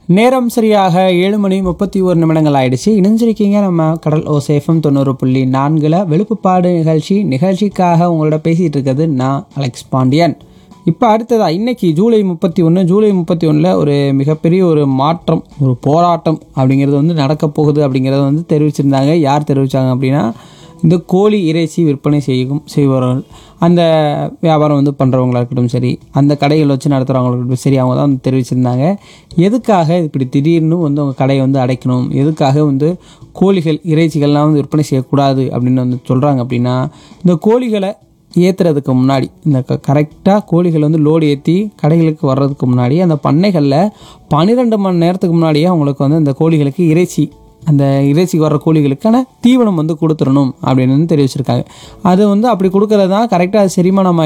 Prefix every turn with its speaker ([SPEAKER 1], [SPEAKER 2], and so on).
[SPEAKER 1] நேரம் சரியாக ஏழு மணி முப்பத்தி ஒரு நிமிடங்கள் ஆயிடுச்சு இணைஞ்சிருக்கீங்க நம்ம கடல் ஓசேஃபம் தொண்ணூறு புள்ளி நான்கில் வெளுப்புப்பாடு நிகழ்ச்சி நிகழ்ச்சிக்காக உங்களோட பேசிகிட்டு இருக்கிறது நான் அலெக்ஸ் பாண்டியன் இப்போ அடுத்ததா இன்னைக்கு ஜூலை முப்பத்தி ஒன்று ஜூலை முப்பத்தி ஒன்றில் ஒரு மிகப்பெரிய ஒரு மாற்றம் ஒரு போராட்டம் அப்படிங்கிறது வந்து நடக்க போகுது அப்படிங்கிறத வந்து தெரிவிச்சிருந்தாங்க யார் தெரிவித்தாங்க அப்படின்னா இந்த கோழி இறைச்சி விற்பனை செய்யும் செய்பவர்கள் அந்த வியாபாரம் வந்து பண்ணுறவங்களா இருக்கட்டும் சரி அந்த கடைகள் வச்சு நடத்துகிறவங்களா இருக்கட்டும் சரி அவங்க தான் வந்து தெரிவிச்சிருந்தாங்க எதுக்காக இப்படி திடீர்னு வந்து அவங்க கடையை வந்து அடைக்கணும் எதுக்காக வந்து கோழிகள் இறைச்சிகள்லாம் வந்து விற்பனை செய்யக்கூடாது அப்படின்னு வந்து சொல்கிறாங்க அப்படின்னா இந்த கோழிகளை ஏற்றுறதுக்கு முன்னாடி இந்த கரெக்டாக கோழிகள் வந்து லோடு ஏற்றி கடைகளுக்கு வர்றதுக்கு முன்னாடி அந்த பண்ணைகளில் பன்னிரெண்டு மணி நேரத்துக்கு முன்னாடியே அவங்களுக்கு வந்து அந்த கோழிகளுக்கு இறைச்சி அந்த இறைச்சிக்கு வர்ற கோழிகளுக்கான தீவனம் வந்து கொடுத்துடணும் அப்படின்னு வந்து தெரிவிச்சிருக்காங்க அது வந்து அப்படி கொடுக்கறது தான் கரெக்டாக செரிமானம்